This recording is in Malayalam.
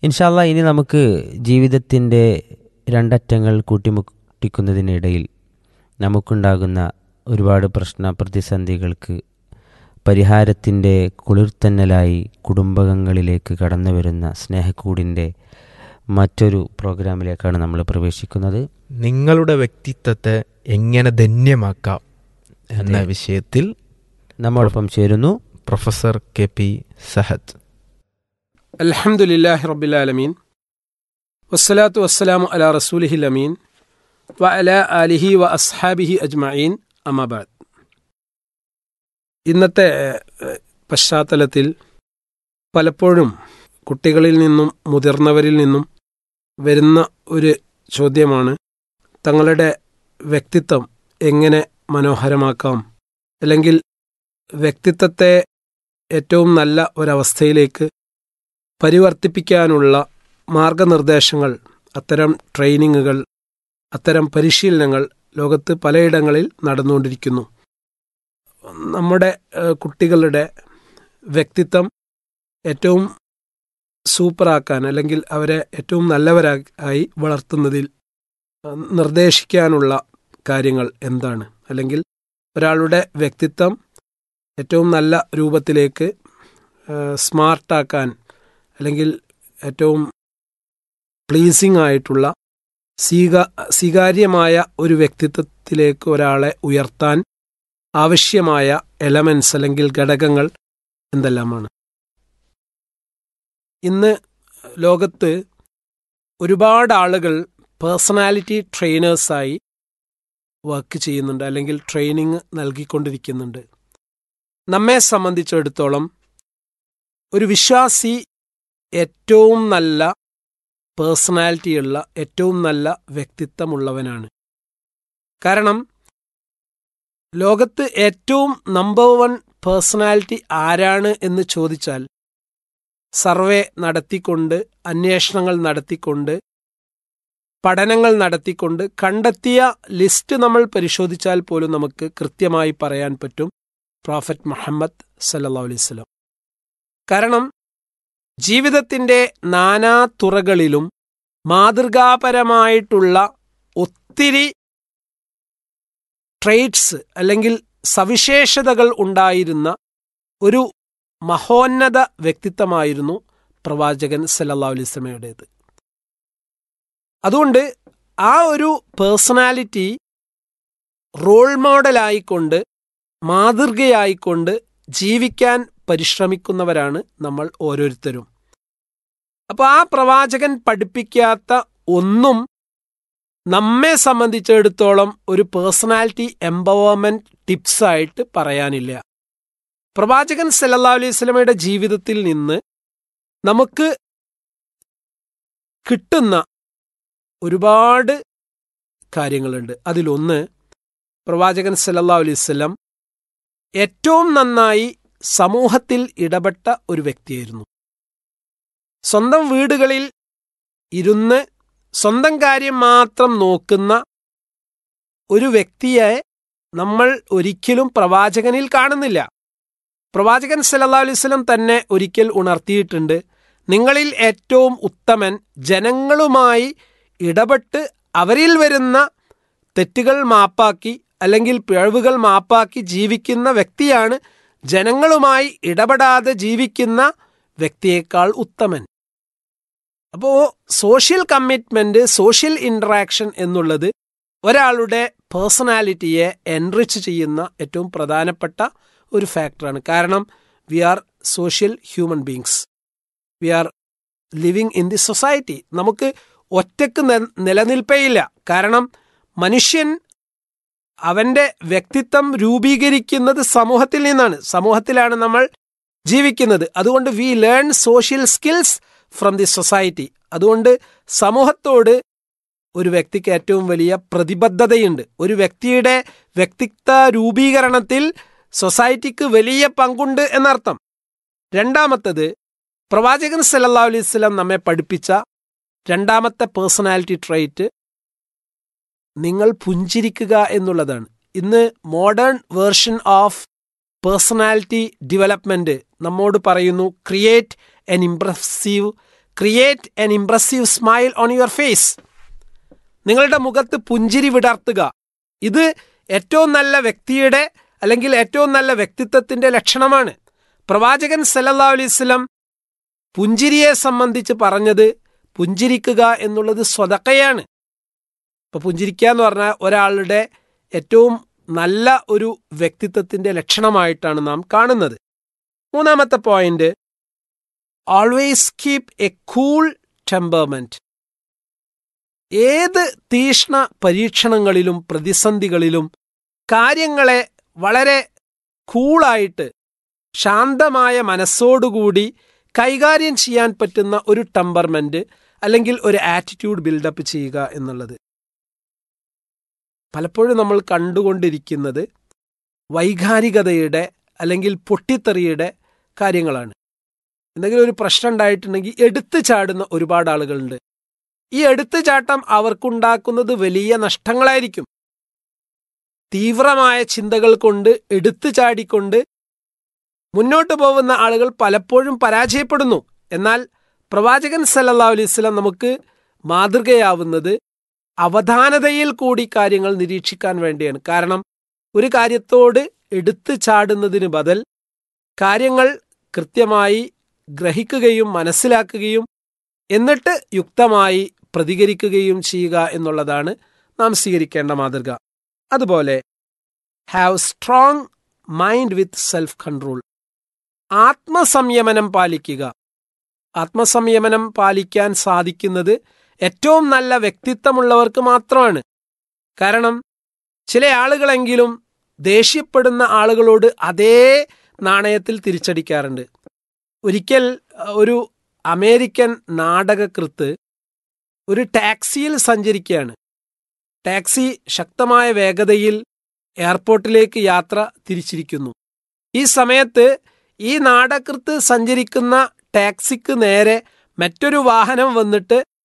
ഇൻഷാല്ല ഇനി നമുക്ക് ജീവിതത്തിൻ്റെ രണ്ടറ്റങ്ങൾ കൂട്ടിമുട്ടിക്കുന്നതിനിടയിൽ നമുക്കുണ്ടാകുന്ന ഒരുപാട് പ്രശ്ന പ്രതിസന്ധികൾക്ക് പരിഹാരത്തിൻ്റെ കുളിർത്തന്നലായി കുടുംബങ്ങളിലേക്ക് കടന്നു വരുന്ന സ്നേഹക്കൂടിൻ്റെ മറ്റൊരു പ്രോഗ്രാമിലേക്കാണ് നമ്മൾ പ്രവേശിക്കുന്നത് നിങ്ങളുടെ വ്യക്തിത്വത്തെ എങ്ങനെ ധന്യമാക്കാം എന്ന വിഷയത്തിൽ നമ്മോടൊപ്പം ചേരുന്നു പ്രൊഫസർ കെ പി സഹദ് الحمد لله رب العالمين والصلاة والسلام على رسوله الأمين وعلى آله وأصحابه أجمعين أما بعد ഇന്നത്തെ ഏഹ്, പശ്ചാത്തലത്തിൽ പലപ്പോഴും കുട്ടികളിൽ നിന്നും മുതിർന്നവരിൽ നിന്നും വരുന്ന ഒരു ചോദ്യമാണ് തങ്ങളുടെ വ്യക്തിത്വം എങ്ങനെ മനോഹരമാക്കാം അല്ലെങ്കിൽ വ്യക്തിത്വത്തെ ഏറ്റവും നല്ല ഒരവസ്ഥയിലേക്ക് പരിവർത്തിപ്പിക്കാനുള്ള മാർഗനിർദ്ദേശങ്ങൾ അത്തരം ട്രെയിനിങ്ങുകൾ അത്തരം പരിശീലനങ്ങൾ ലോകത്ത് പലയിടങ്ങളിൽ നടന്നുകൊണ്ടിരിക്കുന്നു നമ്മുടെ ഏഹ്, കുട്ടികളുടെ വ്യക്തിത്വം ഏറ്റവും സൂപ്പറാക്കാൻ അല്ലെങ്കിൽ അവരെ ഏറ്റവും നല്ലവരായി വളർത്തുന്നതിൽ ഏഹ്, നിർദ്ദേശിക്കാനുള്ള കാര്യങ്ങൾ എന്താണ് അല്ലെങ്കിൽ ഒരാളുടെ വ്യക്തിത്വം ഏറ്റവും നല്ല രൂപത്തിലേക്ക് ഏഹ്, സ്മാർട്ടാക്കാൻ അല്ലെങ്കിൽ ഏറ്റവും പ്ലീസിംഗ് ആയിട്ടുള്ള സ്വീക സ്വീകാര്യമായ ഒരു വ്യക്തിത്വത്തിലേക്ക് ഒരാളെ ഉയർത്താൻ ആവശ്യമായ എലമെന്റ്സ് അല്ലെങ്കിൽ ഘടകങ്ങൾ എന്തെല്ലാമാണ് ഇന്ന് ലോകത്ത് ഒരുപാട് ആളുകൾ പേഴ്സണാലിറ്റി ട്രെയിനേഴ്സായി വർക്ക് ചെയ്യുന്നുണ്ട് അല്ലെങ്കിൽ ട്രെയിനിങ് നൽകിക്കൊണ്ടിരിക്കുന്നുണ്ട് നമ്മെ സംബന്ധിച്ചിടത്തോളം ഒരു വിശ്വാസി ഏറ്റവും നല്ല പേഴ്സണാലിറ്റിയുള്ള ഏറ്റവും നല്ല വ്യക്തിത്വമുള്ളവനാണ് കാരണം ലോകത്ത് ഏറ്റവും നമ്പർ വൺ പേഴ്സണാലിറ്റി ആരാണ് എന്ന് ചോദിച്ചാൽ സർവേ നടത്തിക്കൊണ്ട് അന്വേഷണങ്ങൾ നടത്തിക്കൊണ്ട് പഠനങ്ങൾ നടത്തിക്കൊണ്ട് കണ്ടെത്തിയ ലിസ്റ്റ് നമ്മൾ പരിശോധിച്ചാൽ പോലും നമുക്ക് കൃത്യമായി പറയാൻ പറ്റും പ്രോഫറ്റ് മുഹമ്മദ് സല്ലാ അലൈവലം കാരണം ജീവിതത്തിന്റെ നാനാ തുറകളിലും മാതൃകാപരമായിട്ടുള്ള ഒത്തിരി ട്രേറ്റ്സ് അല്ലെങ്കിൽ സവിശേഷതകൾ ഉണ്ടായിരുന്ന ഒരു മഹോന്നത വ്യക്തിത്വമായിരുന്നു പ്രവാചകൻ സല്ലല്ലാഹു അലൈഹി വസല്ലമയുടേത് അതുകൊണ്ട് ആ ഒരു പേഴ്സണാലിറ്റി റോൾ മോഡലായിക്കൊണ്ട് മാതൃകയായിക്കൊണ്ട് ജീവിക്കാൻ പരിശ്രമിക്കുന്നവരാണ് നമ്മൾ ഓരോരുത്തരും അപ്പോൾ ആ പ്രവാചകൻ പഠിപ്പിക്കാത്ത ഒന്നും നമ്മെ സംബന്ധിച്ചിടത്തോളം ഒരു പേഴ്സണാലിറ്റി എംപവർമെന്റ് ടിപ്സ് ആയിട്ട് പറയാനില്ല പ്രവാചകൻ സല്ലല്ലാഹു അലൈഹി സ്വലമയുടെ ജീവിതത്തിൽ നിന്ന് നമുക്ക് കിട്ടുന്ന ഒരുപാട് കാര്യങ്ങളുണ്ട് അതിലൊന്ന് പ്രവാചകൻ സല്ലല്ലാഹു അലൈഹി വസല്ലം ഏറ്റവും നന്നായി സമൂഹത്തിൽ ഇടപെട്ട ഒരു വ്യക്തിയായിരുന്നു സ്വന്തം വീടുകളിൽ ഇരുന്ന് സ്വന്തം കാര്യം മാത്രം നോക്കുന്ന ഒരു വ്യക്തിയെ നമ്മൾ ഒരിക്കലും പ്രവാചകനിൽ കാണുന്നില്ല പ്രവാചകൻ സല്ലല്ലാഹു അലൈഹി വസല്ലം തന്നെ ഒരിക്കൽ ഉണർത്തിയിട്ടുണ്ട് നിങ്ങളിൽ ഏറ്റവും ഉത്തമൻ ജനങ്ങളുമായി ഇടപെട്ട് അവരിൽ വരുന്ന തെറ്റുകൾ മാപ്പാക്കി അല്ലെങ്കിൽ പിഴവുകൾ മാപ്പാക്കി ജീവിക്കുന്ന വ്യക്തിയാണ് ജനങ്ങളുമായി ഇടപെടാതെ ജീവിക്കുന്ന വ്യക്തിയേക്കാൾ ഉത്തമൻ അപ്പോൾ സോഷ്യൽ കമ്മിറ്റ്മെന്റ് സോഷ്യൽ ഇന്ററാക്ഷൻ എന്നുള്ളത് ഒരാളുടെ പേഴ്സണാലിറ്റിയെ എൻറിച്ച് ചെയ്യുന്ന ഏറ്റവും പ്രധാനപ്പെട്ട ഒരു ഫാക്ടറാണ് കാരണം we are social human beings we are living in the society നമുക്ക് ഒറ്റക്ക് നെ- നിലനിൽപ്പേയില്ല കാരണം മനുഷ്യൻ അവന്റെ വ്യക്തിത്വം രൂപീകരിക്കുന്നത് സമൂഹത്തിൽ നിന്നാണ് സമൂഹത്തിലാണ് നമ്മൾ ജീവിക്കുന്നത് അതുകൊണ്ട് we learn social skills from the society അതുകൊണ്ട് സമൂഹത്തോട് ഒരു വ്യക്തിക്ക് ഏറ്റവും വലിയ പ്രതിബദ്ധതയുണ്ട് ഒരു വ്യക്തിയുടെ വ്യക്തിത്വ രൂപീകരണത്തിൽ സൊസൈറ്റിക്ക് വലിയ പങ്കുണ്ട് എന്നർത്ഥം രണ്ടാമത്തത് പ്രവാചകൻ സല്ലല്ലാഹു അലൈഹി വസല്ലം നമ്മെ പഠിപ്പിച്ച രണ്ടാമത്തെ പേഴ്സണാലിറ്റി ട്രൈറ്റ് നിങ്ങൾ പുഞ്ചിരിക്കുക എന്നുള്ളതാണ് ഇന്ന് modern version of personality development നമ്മോട് പറയുന്നു create an impressive create an impressive smile on your face നിങ്ങളുടെ മുഖത്ത് പുഞ്ചിരി വിടർത്തുക ഇത് ഏറ്റവും നല്ല വ്യക്തിയുടെ അല്ലെങ്കിൽ ഏറ്റവും നല്ല വ്യക്തിത്വത്തിന്റെ ലക്ഷണമാണ് പ്രവാചകൻ സല്ലല്ലാഹു അലൈഹി വസല്ലം പുഞ്ചിരിയെ സംബന്ധിച്ച് പറഞ്ഞത് പുഞ്ചിരിക്കുക എന്നുള്ളത് സ്വതക്കയാണ് ഇപ്പൊ പുഞ്ചിരിക്കുക എന്ന് പറഞ്ഞാൽ ഒരാളുടെ ഏറ്റവും നല്ല ഒരു വ്യക്തിത്വത്തിന്റെ ലക്ഷണമായിട്ടാണ് നാം കാണുന്നത് മൂന്നാമത്തെ point always keep a cool temperament ഏത് തീഷ്ണ പരീക്ഷണങ്ങളിലും പ്രതിസന്ധികളിലും കാര്യങ്ങളെ വളരെ കൂളായിട്ട് ശാന്തമായ മനസ്സോടുകൂടി കൈകാര്യം ചെയ്യാൻ പറ്റുന്ന ഒരു ടെമ്പർമെന്റ് അല്ലെങ്കിൽ ഒരു ആറ്റിറ്റ്യൂഡ് ബിൽഡപ്പ് ചെയ്യുക എന്നുള്ളത് പലപ്പോഴും നമ്മൾ കണ്ടുകൊണ്ടിരിക്കുന്നത് വൈകാരികതയുടെ അല്ലെങ്കിൽ പൊട്ടിത്തെറിയുടെ കാര്യങ്ങളാണ് എന്തെങ്കിലും ഒരു പ്രശ്നം ഉണ്ടായിട്ടുണ്ടെങ്കിൽ എടുത്തു ചാടുന്ന ഒരുപാട് ആളുകളുണ്ട് ഈ എടുത്തുചാട്ടം അവർക്കുണ്ടാക്കുന്നത് വലിയ നഷ്ടങ്ങളായിരിക്കും തീവ്രമായ ചിന്തകൾ കൊണ്ട് എടുത്തു ചാടിക്കൊണ്ട് മുന്നോട്ട് പോകുന്ന ആളുകൾ പലപ്പോഴും പരാജയപ്പെടുന്നു എന്നാൽ പ്രവാചകൻ സല്ലല്ലാഹു അലൈഹി വസല്ലം നമുക്ക് മാതൃകയാവുന്നത് അവധാനതയിൽ കൂടി കാര്യങ്ങൾ നിരീക്ഷിക്കാൻ വേണ്ടിയാണ് കാരണം ഒരു കാര്യത്തോട് എടുത്തു ചാടുന്നതിന് ബദൽ കാര്യങ്ങൾ കൃത്യമായി ഗ്രഹിക്കുകയും മനസ്സിലാക്കുകയും എന്നിട്ട് യുക്തമായി പ്രതികരിക്കുകയും ചെയ്യുക എന്നുള്ളതാണ് നാം സ്വീകരിക്കേണ്ട മാതൃക അതുപോലെ have strong mind with self control ആത്മസംയമനം പാലിക്കുക ആത്മസംയമനം പാലിക്കാൻ സാധിക്കുന്നത് ഏറ്റവും നല്ല വ്യക്തിത്വമുള്ളവർക്ക് മാത്രമാണ് കാരണം ചില ആളുകളെങ്കിലും ദേഷ്യപ്പെടുന്ന ആളുകളോട് അതേ നാണയത്തിൽ തിരിച്ചടിക്കാറുണ്ട് ഒരിക്കൽ ഒരു അമേരിക്കൻ നാടകകൃത്ത് ഒരു ടാക്സിയിൽ സഞ്ചരിക്കുകയാണ് ടാക്സി ശക്തമായ വേഗതയിൽ എയർപോർട്ടിലേക്ക് യാത്ര തിരിച്ചിരിക്കുന്നു ഈ സമയത്ത് ഈ നാടകൃത്ത് സഞ്ചരിക്കുന്ന ടാക്സിക്ക് നേരെ മറ്റൊരു വാഹനം വന്നിട്ട്